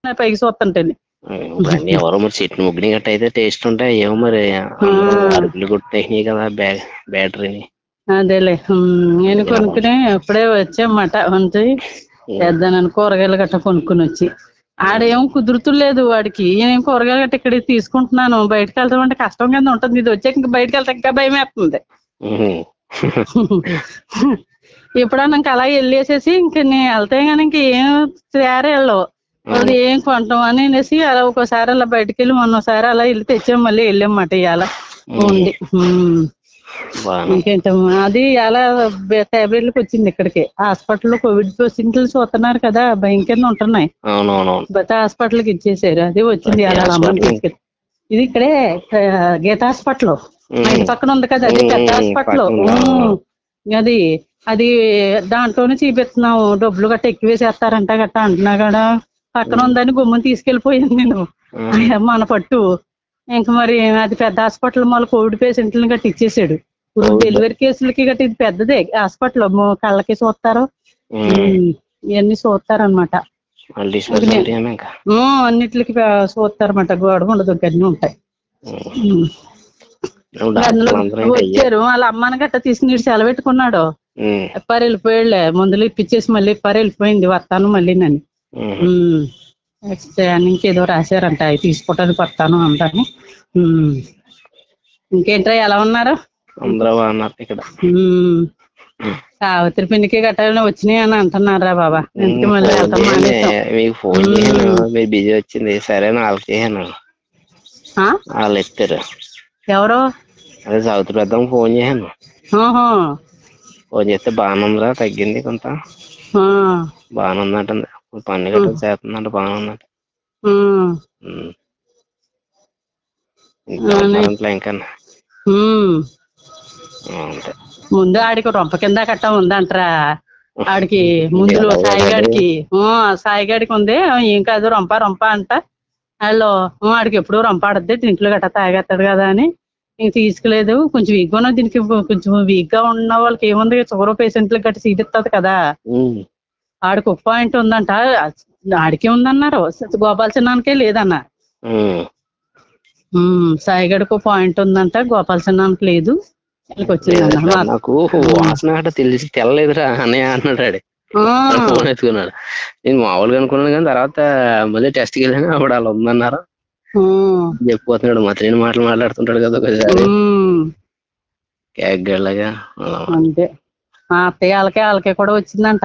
పైకి చూస్తుంటేని ఇప్పుడు అన్ని ఎవరో మరి చెట్లు ముగ్గుని గట్ట అయితే టేస్ట్ ఉంటాయి ఏమో మరి అందరూ అరుపులు కొట్టేసినాయి కదా బ్యా బ్యాటరీని అదేలే ఉమ్, నేను కొనుక్కుని అప్పుడే వచ్చామాట వంటి చేద్దానని కూరగాయలు గట్ట కొనుక్కుని వచ్చి ఆడేం కుదురుతులేదు వాడికి నేను కూరగాయలు గట్ట ఇక్కడ తీసుకుంటున్నాను బయటకు వెళ్తాం అంటే కష్టం కింద ఉంటుంది ఇది వచ్చాక ఇంకా బయటకు వెళ్తే ఇంకా భయం వేస్తుంది ఉహు. ఎప్పుడన్నా ఇంకా అలా వెళ్ళేసేసి ఇంక నేను వెళ్తే కానీ ఇంకేం తేరే వెళ్ళవు అది ఏం కొంటాం అని అనేసి అలా ఒక్కోసారి అలా బయటకు వెళ్ళి మొన్నసారి అలా వెళ్ళి తెచ్చాం మళ్ళీ వెళ్ళామాట ఇవాళ ఉండి ఉమ్. బాగా ఇంకేంటమ్మా అది అలా టాబ్లెట్లకు వచ్చింది ఇక్కడికి హాస్పిటల్లో కోవిడ్ పేషెంట్లు చూస్తున్నారు కదా భయం కింద ఉంటున్నాయి అవునవునవును బట్ హాస్పిటల్కి ఇచ్చేసారు అదే వచ్చింది అలా ఏ అమ్మని హాస్పిటల్? తీసుకెళ్ళి ఇది ఇక్కడే ఆ, గీత హాస్పిటల్ మా ఇంటి పక్కన ఉంది కదా అది పెద్ద ఉమ్, హాస్పిటల్ పక్కన ఉందా? ఉమ్, అది అది దాంట్లోనే చూపిస్తున్నాము డబ్బులు గట్ట ఎక్కువేసేస్తారంట గట్ట అంటున్నా కూడా పక్కన ఉందని గుమ్మని తీసుకెళ్లిపోయాను నేను అయ్యా, మన పట్టు ఇంకా మరి అది పెద్ద హాస్పిటల్ మళ్ళీ కోవిడ్ పేషెంట్లను గట్ట ఇచ్చేసాడు ఇప్పుడు కోవిడ్? డెలివరీ కేసులకి గట్ట ఇది పెద్దదే హాస్పిటల్ కళ్ళకి చూస్తారు ఉమ్. ఉమ్, ఇవన్నీ చూస్తారనమాట మల్టీ స్పెషాలిటీ అని ఇంకా అన్నిటికి చూస్తారన్నమాట గోడ ఉండదు అన్నీ ఉంటాయి ఉమ్. నువ్వు అందులో డాక్టర్లు అందరూ ఇంకా అయ్యే వచ్చారు వాళ్ళ అమ్మని గట్ట తీసుకుని ఇటు సెలవు పెట్టుకున్నాడు ఉమ్, ఎప్పారు వెళ్ళిపోయాడులే మందులు ఇప్పించేసి మళ్ళీ ఎప్పారు వెళ్ళిపోయింది వస్తాను మళ్ళీ నన్ను ఉమ్. స్కానింగ్ ఏదో రాశారంట అవి తీసుకోవటానికి వస్తాను అంటాను ఉమ్. ఇంకేంట్రా ఎలా ఉన్నారు అందరూ బాగున్నారు ఇక్కడ ఉమ్. సావిత్రి పిండికి గట్రా వచ్చినాయి అని అంటున్నారా బాబా ఇంటికి మళ్ళీ ఫోన్ వెళ్తాం చేయండి మానేస్తాం మీకు ఫోన్ చేశాను మీరు బిజీ వచ్చింది సరే అని వాళ్ళకి చేశాను ఆ? వాళ్ళు ఎత్తారు ఎవరు అదే సావిత్రి పెద్దమ్మ ఫోన్ చేశాను ఆహా. ఫోన్ చేస్తే బాగానే ఉందిరా తగ్గింది కొంత ఆ. బాగానే ఉందంటుంది పన్ను గట్రా చేస్తుందంట బాగానే ఉందంట ఉమ్. ఉమ్. ఇంకా ఉంటున్నారంటలే ఇంకా ఉమ్. అంతే ముందు ఆడికి రొంప కింద కట్ట ఉందంటరా ఆడికి ముందులో ఎలా కదండి? సాయిగాడికి ఆ, సాయిగాడికి ఉంది ఏం కాదు రొంప రొంప అంట వాళ్ళు "ఆ, ఆడికి ఎప్పుడు రొంప ఆడద్ది డ్రింకులు గట్ట తాగేస్తాడు కదా అని ఇంక తీసుకులేదు కొంచెం వీక్ గా దీనికి కొంచెం వీక్ గా ఉన్న వాళ్ళకి ఏముంది షుగర్ పేషెంట్లకు గట్ట సీట్ కదా ఉమ్. ఆడికి ఒక పాయింట్ ఉందంట ఆడికే ఉందన్నారు గోపాల చిన్నానికే లేదన్న ఉమ్. ఉమ్, సాయిగడికి ఒక పాయింట్ ఉందంట గోపాల చిన్నానికి లేదు వీళ్ళకి వచ్చిందన్న లేదట మా- నాకు వాసన గట్ట తెలిసి తెల్లలేదురా అన్నయ్య అన్నాడు ఆడు. ఆ, ఫోన్ ఎత్తుకున్నాడు నేను మామూలుగా అనుకున్నాను కానీ తర్వాత మళ్ళీ టెస్ట్కి వెళ్ళాను అప్పుడు వాళ్ళు ఉందన్నారు ఉమ్, చెప్పిపోతున్నాడు మతలేని మాటలు మాట్లాడుతుంటాడు కదా ఒకసారి ఉమ్, క్యాక్ గళ్ళగా అంతే మా అత్తయ్య వాళ్ళకే వాళ్ళకే కూడా వచ్చిందంట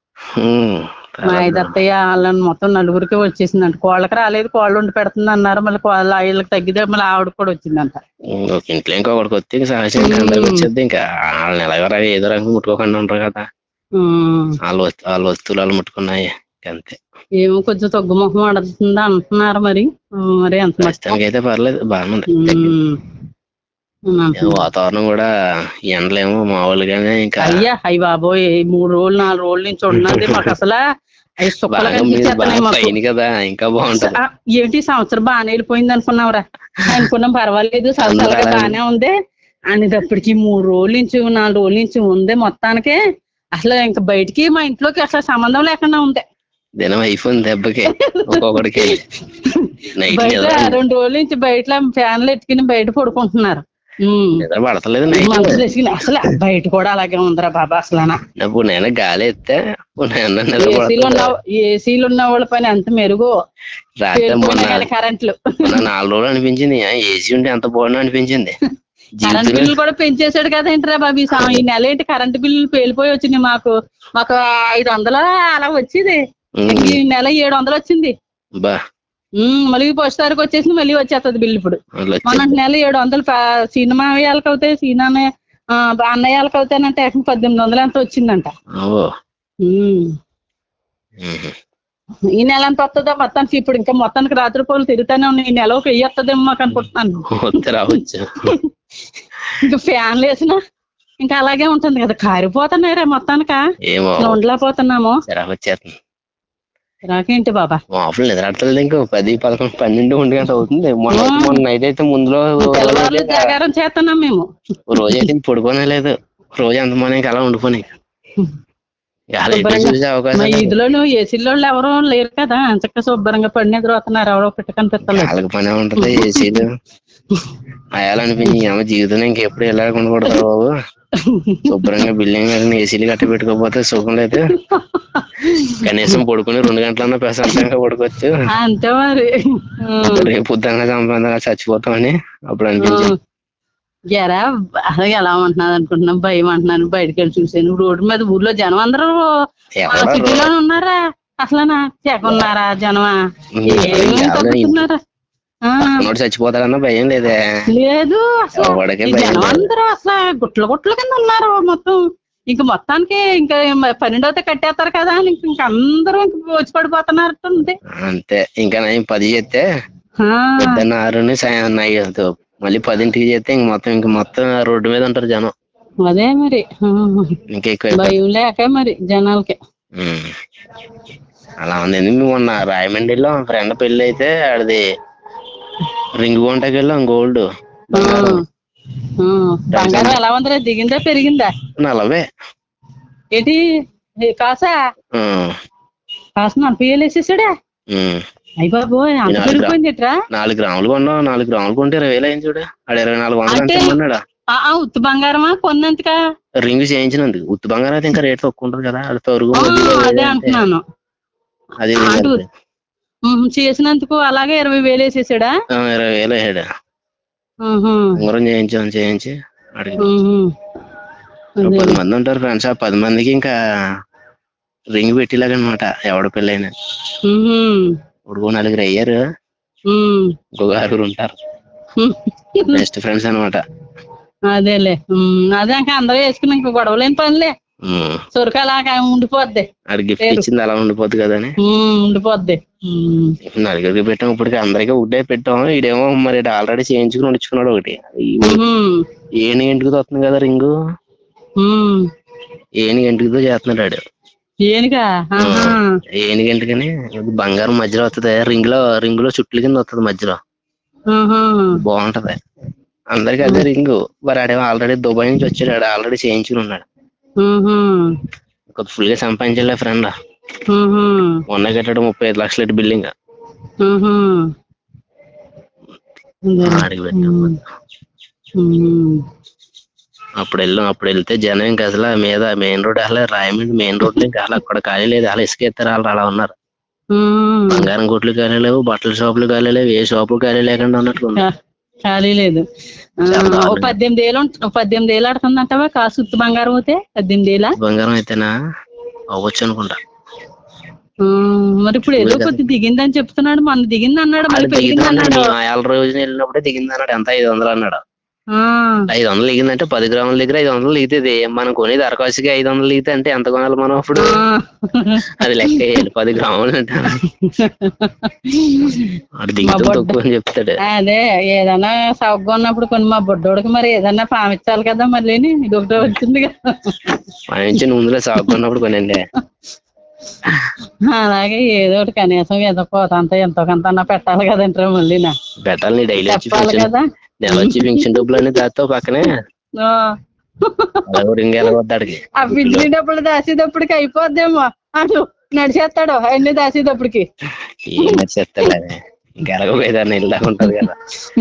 మా ఐదు అత్తయ్య వాళ్ళని మొత్తం నలుగురికి వచ్చేసిందంట కోళ్ళకి రాలేదు కోళ్ళు ఉండి పెడుతుంది అన్నారు మళ్ళీ కోళ్ళ వీళ్ళకి తగ్గితే మళ్ళీ ఆవిడకి కూడా వచ్చిందంట ఒక ఇంట్లో ఇంకొకటికి వస్తే ఇంకా సహజం ఇంకా అందరికి వచ్చేది ఇంకా వాళ్ళని ఎలాగో ఏదో రకంగా ముట్టుకోకుండా ఉంటారు కదా ఉమ్, వాళ్ళ వస్తు వాళ్ళ వస్తువులు వాళ్ళు ముట్టుకున్నాయి అంతే ఏమో కొంచెం తగ్గుముఖం ఆడుతుంది అంటున్నారు మరి ఉమ్, మరి ఎంత మటుకు ప్రస్తుతానికి అయితే పర్లేదు బాగానే ఉంది తగ్గింది ఉమ్, ఉమ్, ఏదో అంటున్నారు. వాతావరణం కూడా ఎండలేమో మామూలుగానే ఇంకా అయ్యా అయ్యి బాబోయ్ ఈ మూడు రోజులు నాలుగు రోజుల నుంచి ఉన్నది మాకు అసలు అవి సుక్కలు బాగా మీరు కనిపించేస్తున్నాయి బాగా మాకు పైన కదా ఇంకా బాగుంటది ఆ, ఏంటి ఈ సంవత్సరం బాగానే వెళ్ళిపోయింది అనుకున్నావురా అనుకున్నాం పర్వాలేదు అందరూ చల్లగా అలానే బాగానే ఉంది అనేటప్పటికి మూడు రోజుల నుంచి నాలుగు రోజుల నుంచి ఉంది మొత్తానికి అసలు ఇంకా బయటికి మా ఇంట్లోకి అసలు సంబంధం లేకుండా ఉంది దినం అయిపోయింది దెబ్బకి ఒక్కొక్కడికి నైట్ బయట నిద్ర రెండు రోజుల నుంచి బయట ఫ్యాన్లు ఎట్టుకుని బయట పడుకుంటున్నారు ఉమ్. నిద్ర పడతలేదు నైట్ మంచం వేసుకుని అసలు బయట కూడా అలాగే ఉందిరా బాబా అసలు ఇప్పుడు నేను గాలి ఎత్తే ఇప్పుడు నేను నిద్ర ఏసీలు ఉన్న పడుతుంది ఏసీలు ఉన్న వాళ్ళ పని ఎంత మెరుగు రాత్రి పేలిపోయినా మొన్న కానీ కరెంట్లు మొన్న నాలుగు రోజులు అనిపించింది ఆ ఏసీ ఉంటే ఎంత బాగుండు అనిపించింది కరెంట్ జీవితంలో బిల్లులు కూడా పెంచేశాడు కదా ఏంట్రా బాబు ఈ సం- ఈ నెల ఏంటి కరెంట్ బిల్లులు పేలిపోయి వచ్చినాయి మాకు మాకు ఐదు వందలు అలా వచ్చేది ఉమ్. ఈ నెల ఏడు వందలు వచ్చింది బా ఉమ్, మళ్ళీ ఫస్ట్ తారీఖు వచ్చేసి మళ్ళీ వచ్చేస్తుంది బిల్లు ఇప్పుడు అట్లా మన వచ్చింది నెల ఏడు వందలు ప- సినిమా వాళ్ళకి అవుతాయి సినిమా అన్నయ్య వాళ్ళకి అవుతానంటే ఏకంగా పద్దెనిమిది వందలు ఎంత వచ్చిందంట ఓ ఉమ్. ఉహు. ఈ నెల ఎంత వస్తుందో మొత్తానికి ఇప్పుడు ఇంకా మొత్తానికి రాత్రి పూలు తిరుగుతానే ఉన్నాయి ఈ నెల ఒక వెయ్యి వస్తుందేమో మాకు అనుకుంటున్నాను వస్తే రావచ్చు ఇంకా ఫ్యాన్లు వేసినా ఇంకా అలాగే ఉంటుంది కదా కారిపోతున్నాయి రే మొత్తానిక ఏమో అసలు ఉండలేకపోతున్నాము చిరాకు వచ్చేస్తుంది రాకేంటి బాబా మాపులు నిద్రడతలేదు ఇంకా పది పదకొండు పన్నెండు ఒంటి గంట అవుతుంది మొన్న అయితే మొన్న నైట్ అయితే ముందులో రోజు అయితే తెల్లవారులు ఇంకా జాగారం చేస్తున్నాం మేము రోజు అయితే ఇంక పడుకోనే లేదు రోజు ఎంత మంది ఇంకా అలా ఉండిపోయి వాళ్ళ ఎటు శుభ్రంగా చూసే మా అవకాశం లేదు. ఈదులోను ఏసీలో వాళ్ళు ఎవరు లేరు కదా చక్క శుభ్రంగా పడి నిద్రపోతున్నారు ఎవరో పెట్టి కనిపిస్తలేదు వాళ్ళకి పని ఉంటది ఏసీలు అయాలనిపించి ఏమో జీవితంలో ఇంకెప్పుడు ఇలా ఉండకూడదు బాబు శుభ్రంగా బిల్డింగ్ మీద ఏసీలు గట్ట పెట్టుకోకపోతే సుఖం లేదు కనీసం పడుకుని రెండు గంటలన్నా ప్రశాంతంగా పడుకోవచ్చు అంతే మరి రేపు పొద్దున్న సంపాదన చచ్చిపోతామని అప్పుడు అనిపించింది ఎరా అసలు ఎలా ఉంటున్నది అనుకుంటున్నాం భయం అంటున్నాను బయటకు వెళ్ళి చూసాను రోడ్డు మీద ఊర్లో జనం అందరూ ఎవరో సిటీలో ఉన్నారా అసలనా ఉన్నారా జనమా ఉమ్, ఏమీ ఎవరో తగ్గుతున్నారా ఆ, పక్కనోడు చచ్చిపోతాడన్నా భయం లేదే లేదు అసలు ఎవడికి ఈ భయం జనం లేదు. అందరూ అసలు గుట్ల గుట్ల కింద ఉన్నారు మొత్తం ఇంక మొత్తానికి ఇంకా పన్నెండవతో కట్టేస్తారు కదా అని ఇంక ఇంక అందరూ ఇంక వచ్చి పడిపోతున్నారు అంతే ఇంకా నేను పది చేస్తే పొద్దున్న ఆరుని సాయం నైట్ మళ్ళీ పదింటికి చేస్తే ఇంక మొత్తం ఇంక మొత్తం రోడ్డు మీద ఉంటారు జనం అదే మరి ఆ, ఇంకా ఎక్కువ భయం లేక మరి జనాలకి ఉమ్. అలా ఉంది ఎందుకు మొన్న రాయమండ్రిలో ఫ్రెండ్ పెళ్లి అయితే ఆడిది రింగ్ కొంటాకి వెళ్ళాం గోల్డ్ బంగారం ఆ, బంగారం ఎలా ఉందిరా దిగిందా పెరిగిందా నలభై ఏంటి ఏ కాసా ఉమ్. కాసు నలభై వేలు వేసేసాడా ఉమ్. అయ్య బాబోయ్ అంత నాలుగు పెరిగిపోయింది ఎట్రా నాలుగు గ్రాములు కొన్నాం నాలుగు గ్రాములు కొంటే ఇరవై వేలు అయింది చూడు ఆడు ఇరవై నాలుగు వందలు అంటే- అంటే కొన్నాడు ఆ ఆ, ఉత్తి బంగారమా కొన్నంతకా రింగ్ చేయించినందుకు ఉత్తి బంగారం అయితే ఇంకా రేట్ తక్కువ ఉంటుంది కదా అది తరుగు ఆ, వడ్డీ అది అదే ఇది అంటే అంటున్నాను అది ఇది అటు కలిపి. ఉహు, చేసినందుకు అలాగే ఇరవై వేలు వేసేసాడా ఆ, ఇరవై వేలు అయ్యాడు ఉహు, ఉంగరం చేయించాం చేయించి అడిగి ఉహు. ఒక అదే. పది మంది ఉంటారు ఫ్రెండ్స్ ఆ పది మందికి ఇంకా రింగ్ పెట్టేలాగనమాట ఎవడ పెళ్ళైనా ఉహు, ఇప్పుడు నలుగురు అయ్యారు ఉమ్, ఇంకొక ఆరుగురు ఉంటారు ఉమ్. బెస్ట్ ఫ్రెండ్స్ అనమాట అదేలే ఉమ్, అదే ఇంకా అందరూ వేసుకుని ఇంక గొడవలేని పనిలే సొరకు అలాగా ఉండిపోద్ది ఆడి గిఫ్ట్ పేరు. ఇచ్చింది అలా ఉండిపోద్ది కదా అని ఉమ్, ఉండిపోద్ది ఉమ్, నలుగురికి పెట్టాం ఇప్పటికి అందరికీ ఒకటే పెట్టాం ఈడేమో మరి ఆల్రెడీ చేయించుకుని ఉంచుకున్నాడు ఒకటి ఉహు, ఏని ఇంటికి వస్తుంది కదా రింగు ఉమ్. ఏని ఇంటికితో చేస్తున్నాడు ఆడు ఏనుగా ఆహా ఏనుగు ఎందుకని బంగారం మధ్యలో వస్తుంది రింగ్ లో రింగ్ లో చుట్ల కింద వస్తుంది మధ్యలో ఆహా బాగుంటది అందరికి అదే రింగు మరి ఆడేమో ఆల్రెడీ దుబాయ్ నుంచి వచ్చాడు ఆల్రెడీ చేయించుకుని ఉన్నాడు ఉహు, ఒక ఫుల్ గా సంపాదించలే ఫ్రెండ్ ఉహు, మొన్న కట్టాడు ముప్పై ఐదు లక్షల బిల్డింగ్ ఉహు. అదేలే. ఆడికి పెట్టాం ఉమ్, ఉమ్. అప్పుడు వెళ్ళాం అప్పుడు వెళ్తే జనం ఇంకా అసలు మీద మెయిన్ రోడ్ అసలే రాయమండ్రి మెయిన్ రోడ్ లో ఇంకా అసలు అక్కడ ఖాళీ లేదు అలా ఇసుక ఎత్తారు వాళ్ళు అలా ఉన్నారు ఉమ్. బంగారం కొట్లు ఖాళీ లేవు బట్టల షాపులు ఖాళీ లేవు ఏ షాపు ఖాళీ లేకుండా ఉన్నట్లు ఉంది ఖా- ఖాళీ లేదు ఆ, చాలా ఓ దారుణంగా. పద్దెనిమిది ఏళ్ళు ఉంట- ఓ పద్దెనిమిది ఏళ్ళు ఆడుతుందంటావా కాసు ఉత్తి బంగారం అయితే పద్దెనిమిది ఏళ్ళ బంగారం అయితేనా అవ్వచ్చు అనుకుంటా మరి ఇప్పుడు ఏదో కొద్ది దిగిందని చెప్తున్నాడు మొన్న దిగింది అన్నాడు మళ్ళీ ఆడు పెరిగింది దిగుతాడు అన్నాడు మేము ఆయాల రోజున వెళ్ళినప్పుడే దిగింది అన్నాడు ఎంత ఐదు వందలు అన్నాడు ఆ, ఐదు వందలు దిగిందంటే పది గ్రాముల దగ్గర ఐదు వందలు దిగుతుంది మనం కొని దరఖాస్తుకి ఐదు వందలు దిగితే అంటే ఎంత కొనాలి మనం అప్పుడు ఆ. అది లెక్క వేయాలి పది గ్రాములు అంటే వాడు మా దిగుతాం బొడ్డ తక్కువ అని చెప్తాడు అదే ఏదన్నా సౌకగా ఉన్నప్పుడు కొన్ని మా బొడ్డోడికి మరి ఏదన్నా పామిచ్చాలి కదా మళ్ళీ ఇది ఒకటి వచ్చింది కదా మంచి ముందులో సాగుకున్నప్పుడు కొనండి అలాగే ఏదో ఒకటి కనీసం ఏదో కోతంత ఎంతో కొంత అన్నా పెట్టాలి కదంటారా మళ్ళీ నా పెట్టాలి నీ డైలీ వచ్చి చెప్పాలి పెన్షన్ కదా నెల వచ్చి పెన్షన్ డబ్బులు అన్ని దాస్తావు పక్కనే ఆ. అలాగో రింగ్ ఎలగొద్దాడికి ఆ బిజిలీ డబ్బులు దాచేటప్పటికి అయిపోద్దేమో అటు నడిచేస్తాడు అన్ని దాచేటప్పటికి ఏం నచ్చేస్తాడు ఇంకా ఎలాగోదాన్ని ఇల్లాగా ఉంటది కదా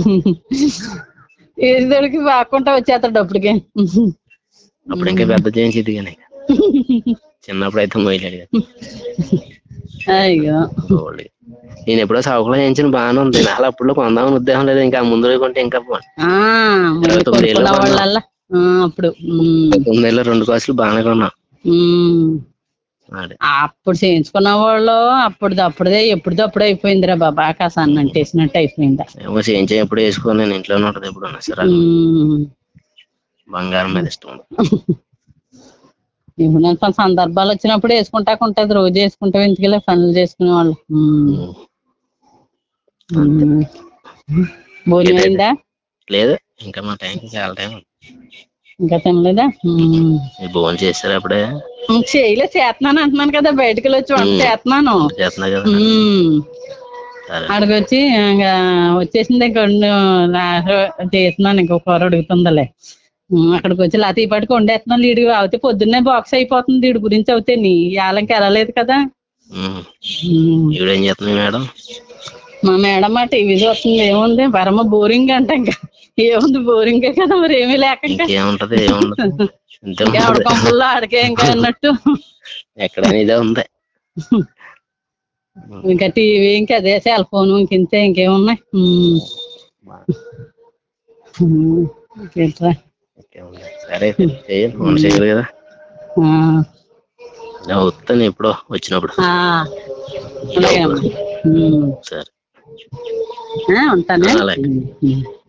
ఏదికి వాక్కుంటా వచ్చేస్తాడు అప్పటికి అప్పుడు ఇంకా పెద్ద చేయించిద్ది కానీ చిన్నప్పుడు అయితే మొయ్యలేడు కదా అయ్యో గోల్డ్ నేను ఎప్పుడో సౌకలో చేయించిన బాగానే ఉంది అసలు అప్పుడు కొందామని ఉద్దేశం లేదు ఇంకా ముందు రోజు కొంటే ఇంకా బాగుంది. ఆ ఇరవై ముందు తొమ్మిది ఏళ్ళు కొనుక్కున్న కొన్నాం వాళ్ళల్లా ఆ, అప్పుడు ఉమ్, తొమ్మిది ఏళ్ళు రెండు కాసులు బాగానే కొన్నాం ఉమ్. ఆడే. అప్పుడు చేయించుకున్న వాళ్ళు అప్పుడుది అప్పుడుదే ఎప్పుడుదో అప్పుడు అయిపోయిందిరా బాబా కాస్త అన్నంటేసినట్టు అయిపోయిందా ఏమో చేయించే ఎప్పుడు వేసుకోను నేను ఇంట్లోనే ఉంటది ఎప్పుడు సరే ఉమ్. బంగారం మీద ఇష్టం ఉండదు. ఇప్పుడు నేను కొన్ని సందర్భాలు వచ్చినప్పుడు వేసుకుంటాకు ఉంటది రోజు వేసుకుంటాం ఎందుకెళ్ళి పనులు చేసుకునే వాళ్ళు ఉమ్. అంతే. ఉమ్. భోజనం ఏదైతే అయిందా లేదు ఇంకా మా టైంకి చాలా టైం ఉంది. ఇంకా తినలేదా ఉమ్. మీరు భోజనం చేశారా అప్పుడే ఇంక చేయలే చేతన్నాను అంటున్నాను కదా బయటకి వెళ్ళి వచ్చి వంట ఉమ్. చేతన్నాను వంట చేస్తున్నా కదా ఉమ్. సరే అడగొచ్చి ఇంకా వచ్చేసింది ఇంక వండు చేస్తున్నాను ఇంకో కూర ఉడుకుతుందిలే ఉమ్, అక్కడికి వచ్చి లేకపోతే ఈ పాటికి వండేస్తున్నాను వీడి అయితే పొద్దున్నే బాక్స్ అయిపోతుంది వీడి గురించి అవుతే నీ ఇవాళకి వెళ్ళలేదు కదా ఉమ్. ఉమ్, ఈవిడేం చేస్తుంది మేడం మా మేడం మా టీవీ చూస్తుంది ఏముంది పరమ బోరింగ్ అంట ఇంకా ఏముంది బోరింగ్ కదా మరి ఏమీ లేక ఇంకా ఇంకేముంటది ఏముండదు ఇంతే ఇంకా ఆవిడ ఉంటది కొంపల్లో ఆడికే ఇంకా అన్నట్టు ఎక్కడైనా ఇదే ఉంది ఇంకా టీవీ ఇంకా అదే సెల్ ఫోన్ ఇంకింతే ఇంకేమున్నాయి ఉమ్. ఉమ్, ఇంకేంట్రా ఇంకేముంది. సరే అయితే చెయ్యి వంట చేయాలి కదా ఆ, నేను వస్తాను ఎప్పుడో వచ్చినప్పుడు ఆ, ఈ అలాగే లోపు అమ్మా. ఉమ్. సరే ఆ, ఉంటానే అలాగే. ఉమ్, ఉమ్.